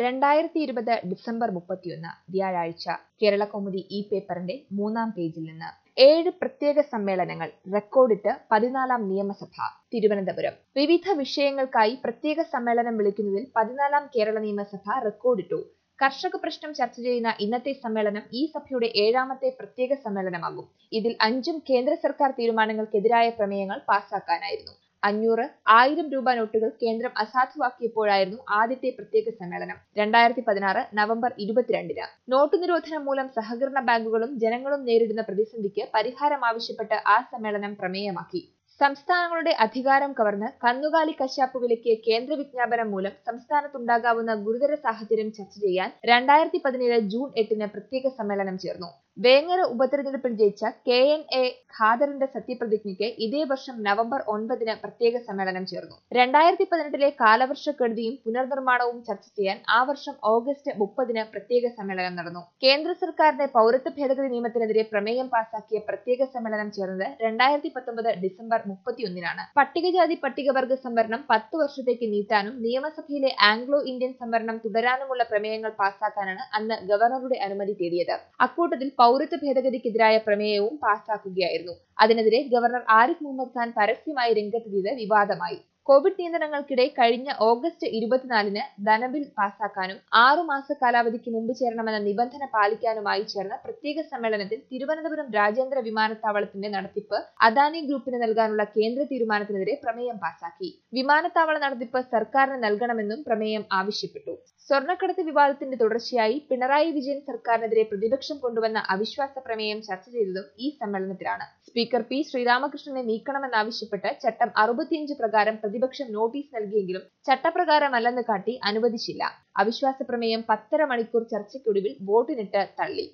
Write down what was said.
രണ്ടായിരത്തി ഇരുപത് ഡിസംബർ മുപ്പത്തിയൊന്ന് വ്യാഴാഴ്ച കേരളകൗമുദി ഈ പേപ്പറിന്റെ മൂന്നാം പേജിൽ നിന്ന് ഏഴ് പ്രത്യേക സമ്മേളനങ്ങൾ റെക്കോർഡിട്ട് പതിനാലാം നിയമസഭ തിരുവനന്തപുരം വിവിധ വിഷയങ്ങൾക്കായി പ്രത്യേക സമ്മേളനം വിളിക്കുന്നതിൽ പതിനാലാം കേരള നിയമസഭ റെക്കോർഡിട്ടു കർഷക പ്രശ്നം ചർച്ച ചെയ്യുന്ന ഇന്നത്തെ സമ്മേളനം ഈ സഭയുടെ ഏഴാമത്തെ പ്രത്യേക സമ്മേളനമാകും ഇതിൽ അഞ്ചും കേന്ദ്ര സർക്കാർ തീരുമാനങ്ങൾക്കെതിരായ പ്രമേയങ്ങൾ പാസാക്കാനായിരുന്നു അഞ്ഞൂറ് ആയിരം രൂപ നോട്ടുകൾ കേന്ദ്രം അസാധുവാക്കിയപ്പോഴായിരുന്നു ആദ്യത്തെ പ്രത്യേക സമ്മേളനം രണ്ടായിരത്തി പതിനാറ് നവംബർ ഇരുപത്തിരണ്ടിന് നോട്ട് നിരോധനം മൂലം സഹകരണ ബാങ്കുകളും ജനങ്ങളും നേരിടുന്ന പ്രതിസന്ധിക്ക് പരിഹാരം ആവശ്യപ്പെട്ട് ആ സമ്മേളനം പ്രമേയമാക്കി സംസ്ഥാനങ്ങളുടെ അധികാരം കവർന്ന് കന്നുകാലി കശാപ്പ് വിലക്കിയ കേന്ദ്ര വിജ്ഞാപനം മൂലം സംസ്ഥാനത്തുണ്ടാകാവുന്ന ഗുരുതര സാഹചര്യം ചർച്ച ചെയ്യാൻ രണ്ടായിരത്തി പതിനേഴ് ജൂൺ എട്ടിന് പ്രത്യേക സമ്മേളനം ചേർന്നു വേങ്ങര ഉപതെരഞ്ഞെടുപ്പിൽ ജയിച്ച കെ എൻ എ ഖാദറിന്റെ സത്യപ്രതിജ്ഞയ്ക്ക് ഇതേ വർഷം നവംബർ ഒൻപതിന് പ്രത്യേക സമ്മേളനം ചേർന്നു രണ്ടായിരത്തി പതിനെട്ടിലെ കാലവർഷക്കെടുതിയും പുനർനിർമ്മാണവും ചർച്ച ചെയ്യാൻ ആ വർഷം ഓഗസ്റ്റ് മുപ്പതിന് പ്രത്യേക സമ്മേളനം നടന്നു കേന്ദ്ര സർക്കാരിന്റെ പൗരത്വ ഭേദഗതി നിയമത്തിനെതിരെ പ്രമേയം പാസാക്കിയ പ്രത്യേക സമ്മേളനം ചേർന്നത് രണ്ടായിരത്തി പത്തൊമ്പത് ഡിസംബർ മുപ്പത്തിയൊന്നിനാണ് പട്ടികജാതി പട്ടികവർഗ സംവരണം പത്ത് വർഷത്തേക്ക് നീട്ടാനും നിയമസഭയിലെ ആംഗ്ലോ ഇന്ത്യൻ സംവരണം തുടരാനുമുള്ള പ്രമേയങ്ങൾ പാസാക്കാനാണ് അന്ന് ഗവർണറുടെ അനുമതി തേടിയത് അക്കൂട്ടത്തിൽ പൗരത്വ ഭേദഗതിക്കെതിരായ പ്രമേയവും പാസാക്കുകയായിരുന്നു അതിനെതിരെ ഗവർണർ ആരിഫ് മുഹമ്മദ് ഖാൻ പരസ്യമായി രംഗത്തെത്തിയത് വിവാദമായി കോവിഡ് നിയന്ത്രണങ്ങൾക്കിടെ കഴിഞ്ഞ ഓഗസ്റ്റ് ഇരുപത്തിനാലിന് ധനബിൽ പാസാക്കാനും ആറുമാസ കാലാവധിക്ക് മുമ്പ് ചേരണമെന്ന നിബന്ധന പാലിക്കാനുമായി ചേർന്ന പ്രത്യേക സമ്മേളനത്തിൽ തിരുവനന്തപുരം രാജ്യാന്തര വിമാനത്താവളത്തിന്റെ നടത്തിപ്പ് അദാനി ഗ്രൂപ്പിന് നൽകാനുള്ള കേന്ദ്ര തീരുമാനത്തിനെതിരെ പ്രമേയം പാസാക്കി വിമാനത്താവള നടത്തിപ്പ് സർക്കാരിന് നൽകണമെന്നും പ്രമേയം ആവശ്യപ്പെട്ടു സ്വർണ്ണക്കടത്ത് വിവാദത്തിന്റെ തുടർച്ചയായി പിണറായി വിജയൻ സർക്കാരിനെതിരെ പ്രതിപക്ഷം കൊണ്ടുവന്ന അവിശ്വാസ പ്രമേയം ചർച്ച ചെയ്തതും ഈ സമ്മേളനത്തിലാണ് സ്പീക്കർ പി ശ്രീരാമകൃഷ്ണനെ നീക്കണമെന്നാവശ്യപ്പെട്ട് ചട്ടം അറുപത്തിയഞ്ച് പ്രകാരം പ്രതിപക്ഷം നോട്ടീസ് നൽകിയെങ്കിലും ചട്ടപ്രകാരമല്ലെന്ന് കാട്ടി അനുവദിച്ചില്ല അവിശ്വാസ പ്രമേയം പത്തര മണിക്കൂർ ചർച്ചയ്ക്കൊടുവിൽ വോട്ടിനിട്ട് തള്ളി